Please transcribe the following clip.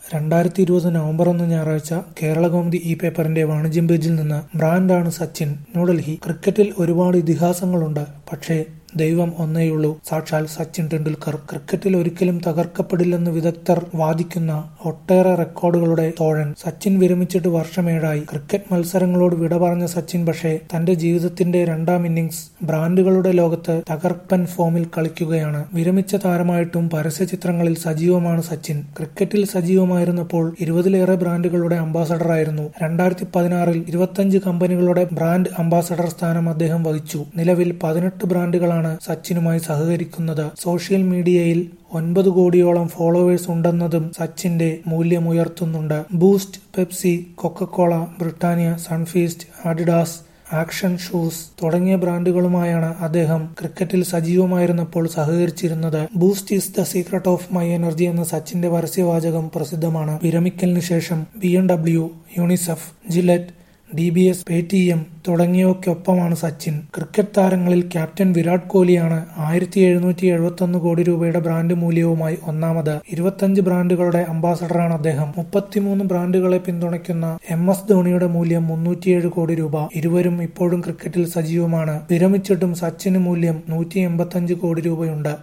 രണ്ടായിരത്തി ഇരുപത് നവംബർ ഒന്ന് ഞായറാഴ്ച കേരളകൗമുദി ഈ പേപ്പറിന്റെ വാണിജ്യം പേജിൽ നിന്ന് ബ്രാൻഡാണ് സച്ചിൻ ന്യൂഡൽഹി ക്രിക്കറ്റിൽ ഒരുപാട് ഇതിഹാസങ്ങളുണ്ട് പക്ഷേ ദൈവം ഒന്നേയുള്ളൂ സാക്ഷാൽ സച്ചിൻ ടെണ്ടുൽക്കർ ക്രിക്കറ്റിൽ ഒരിക്കലും തകർക്കപ്പെടില്ലെന്ന് വിദഗ്ധർ വാദിക്കുന്ന ഒട്ടേറെ റെക്കോർഡുകളുടെ തോഴൻ സച്ചിൻ വിരമിച്ചിട്ട് വർഷമേഴായി ക്രിക്കറ്റ് മത്സരങ്ങളോട് വിട പറഞ്ഞ സച്ചിൻ പക്ഷേ തന്റെ ജീവിതത്തിന്റെ രണ്ടാം ഇന്നിംഗ്സ് ബ്രാൻഡുകളുടെ ലോകത്ത് തകർപ്പൻ ഫോമിൽ കളിക്കുകയാണ് വിരമിച്ച താരമായിട്ടും പരസ്യ ചിത്രങ്ങളിൽ സജീവമാണ് സച്ചിൻ ക്രിക്കറ്റിൽ സജീവമായിരുന്നപ്പോൾ ഇരുപതിലേറെ ബ്രാൻഡുകളുടെ അംബാസഡറായിരുന്നു രണ്ടായിരത്തി പതിനാറിൽ ഇരുപത്തഞ്ച് കമ്പനികളുടെ ബ്രാൻഡ് അംബാസഡർ സ്ഥാനം അദ്ദേഹം വഹിച്ചു നിലവിൽ പതിനെട്ട് ബ്രാൻഡുകളാണ് സച്ചിനുമായി സഹകരിക്കുന്നത് സോഷ്യൽ മീഡിയയിൽ ഒൻപത് കോടിയോളം ഫോളോവേഴ്സ് ഉണ്ടെന്നതും സച്ചിന്റെ മൂല്യമുയർത്തുന്നുണ്ട് Boost Pepsi Coca-Cola Britannia Sunfeast Adidas action shoes തുടങ്ങിയ ബ്രാൻഡുകളുമായാണ് അദ്ദേഹം ക്രിക്കറ്റിൽ സജീവമായിരുന്നപ്പോൾ സഹകരിച്ചിരുന്നത് Boost is the secret of my energy എന്ന സച്ചിന്റെ പരസ്യവാചകം പ്രസിദ്ധമാണ് വിരമിക്കലിന് ശേഷം B M W UNICEF Gillette D B S Paytm തുടങ്ങിയവയ്ക്കൊപ്പമാണ് സച്ചിൻ ക്രിക്കറ്റ് താരങ്ങളിൽ ക്യാപ്റ്റൻ വിരാട് കോഹ്ലിയാണ് ആയിരത്തി എഴുന്നൂറ്റി എഴുപത്തൊന്ന് കോടി രൂപയുടെ ബ്രാൻഡ് മൂല്യവുമായി ഒന്നാമത് ഇരുപത്തഞ്ച് ബ്രാൻഡുകളുടെ അംബാസഡറാണ് അദ്ദേഹം മുപ്പത്തിമൂന്ന് ബ്രാൻഡുകളെ പിന്തുണയ്ക്കുന്ന എം എസ് ധോണിയുടെ മൂല്യം മുന്നൂറ്റിയേഴ് കോടി രൂപ ഇരുവരും ഇപ്പോഴും ക്രിക്കറ്റിൽ സജീവമാണ് വിരമിച്ചിട്ടും സച്ചിന് മൂല്യം നൂറ്റി എൺപത്തഞ്ച് കോടി രൂപയുണ്ട്